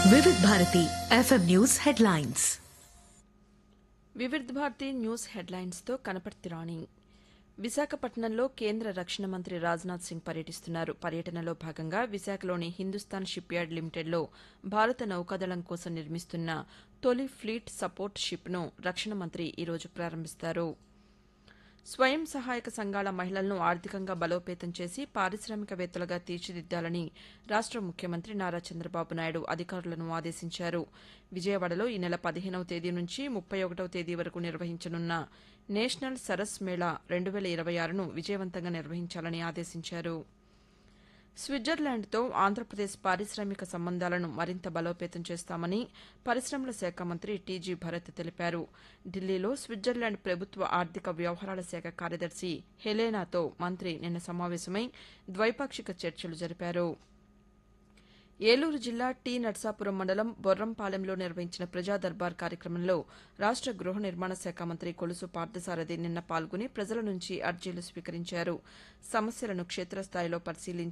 వివిధ Bharati FM news headlines Vividh Bharati news హెడ్లైన్స్తో కనపర్తి రాణి విశాఖపట్నంలో కేంద్ర రక్షణ మంత్రి రాజ్నాథ్ సింగ్ పర్యటిస్తున్నారు పర్యటనలో భాగంగా విశాఖలోని హిందుస్థాన్ షిప్ యార్డ్ లిమిటెడ్లో భారత నౌకాదళం కోసం నిర్మిస్తున్న తొలి ఫ్లీట్ సపోర్ట్ షిప్ను రక్షణ మంత్రి ఈరోజు ప్రారంభిస్తారు స్వయం సహాయక సంఘాల మహిళలను ఆర్థికంగా బలోపేతం చేసి పారిశ్రామికవేత్తలుగా తీర్చిదిద్దాలని రాష్ట ముఖ్యమంత్రి నారా చంద్రబాబు నాయుడు అధికారులను ఆదేశించారు విజయవాడలో ఈ నెల పదిహేనవ తేదీ నుంచి ముప్పై ఒకటవ తేదీ వరకు నిర్వహించనున్న నేషనల్ సరస్ మేళా రెండు వేల ఇరవై ఆరును విజయవంతంగా నిర్వహించాలని ఆదేశించారు స్విట్జర్లాండ్తో ఆంధ్రప్రదేశ్ పారిశ్రామిక సంబంధాలను మరింత బలోపేతం చేస్తామని పరిశ్రమల శాఖ మంత్రి టీజీ భరత్ తెలిపారు ఢిల్లీలో స్విట్జర్లాండ్ ప్రభుత్వ ఆర్థిక వ్యవహారాల శాఖ కార్యదర్శి హెలేనాతో మంత్రి నిన్న సమావేశమై ద్వైపాక్షిక చర్చలు జరిపారు ఏలూరు జిల్లా టీ నర్సాపురం మండలం బొర్రంపాలెంలో నిర్వహించిన ప్రజా దర్బార్ కార్యక్రమంలో రాష్ట గృహ నిర్మాణ శాఖ మంత్రి కొలుసు పార్థసారథి నిన్న పాల్గొని ప్రజల నుంచి అర్జీలు స్వీకరించారు సమస్యలను క్షేత్రస్థాయిలో పరిశీలించి